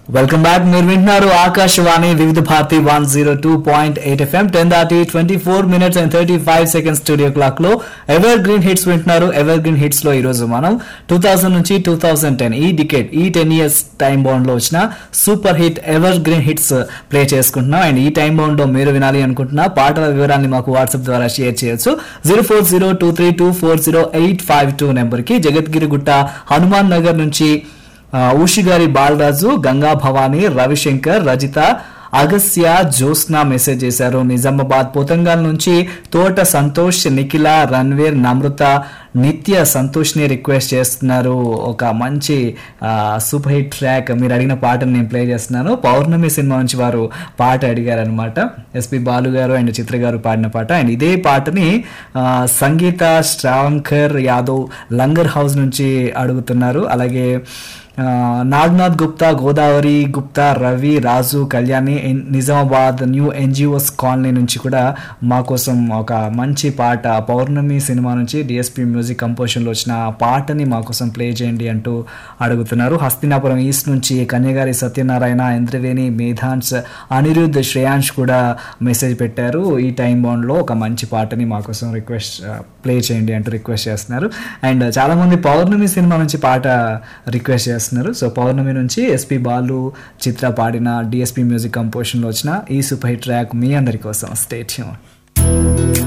welcome back మీరు వింటున్నారు Akashvani Vividh Bharati one zero two point eight FM ten దాటి twenty four minutes and thirty five seconds studio clock లో evergreen hits వింటున్నారు evergreen hits లో ఈ రోజు మనం టూ థౌసండ్ నుంచి టూ థౌసండ్ టెన్ ఈ డికెట్ ఈ టెన్ ఇయర్స్ టైం బౌండ్ లో వచ్చిన super hit evergreen hits play చేసుకుంటున్నాం అండ్ ఈ టైం బౌండ్ లో మీరు వినాలి అనుకుంటున్నా పాటల వివరాన్ని మాకు వాట్సాప్ ద్వారా షేర్ చేయొచ్చు zero four zero two three two four zero eight five two number కి జగద్గిరి గుట్ట హనుమాన్ నగర్ నుంచి ఆ, ఊషిగారి బాలరాజు గంగా భవాని రవిశంకర్ రజిత అగస్య జ్యోత్స్న మెసేజ్ చేశారు నిజామాబాద్ పోతంగాల్ నుంచి తోట సంతోష్ నిఖిల రణ్వీర్ నమృత నిత్య సంతోష్ ని రిక్వెస్ట్ చేస్తున్నారు ఒక మంచి ఆ, సూపర్ హిట్ ట్రాక్ మీరు అడిగిన పాటను నేను ప్లే చేస్తున్నాను పౌర్ణమి సినిమా నుంచి వారు పాట అడిగారు అనమాట ఎస్పి బాలు గారు అండ్ చిత్ర గారు పాడిన పాట అండ్ ఇదే పాటని ఆ, సంగీత శ్రావంకర్ యాదవ్ లంగర్ హౌస్ నుంచి అడుగుతున్నారు అలాగే ఆ, నాగ్నాథ్ గుప్తా గోదావరి గుప్తా రవి రాజు కళ్యాణి ఎన్- నిజామాబాద్ న్యూ ఎన్జిఓస్ కాలనీ నుంచి కూడా మా కోసం ఒక మంచి పాట పౌర్ణమి సినిమా నుంచి డిఎస్పి మ్యూజిక్ కంపోజిషన్లో వచ్చిన ఆ పాటని మా కోసం ప్లే చేయండి అంటూ అడుగుతున్నారు హస్తినాపురం ఈస్ట్ నుంచి కన్యగారి సత్యనారాయణ ఇంద్రవేణి మేధాన్స్ అనిరుద్ధ్ శ్రేయాంష్ కూడా మెసేజ్ పెట్టారు ఈ టైం బౌండ్లో ఒక మంచి పాటని మా కోసం రిక్వెస్ట్ ప్లే చేయండి అంటూ రిక్వెస్ట్ చేస్తున్నారు అండ్ చాలా మంది పౌర్ణమి సినిమా నుంచి పాట రిక్వెస్ట్ చేస్తున్నారు సో పౌర్ణమి నుంచి ఎస్పి బాలు చిత్ర పాడిన డిఎస్పి మ్యూజిక్ కంపోజిషన్లో వచ్చిన ఈ సూపర్ హిట్ ట్రాక్ మీ అందరి కోసం స్టేట్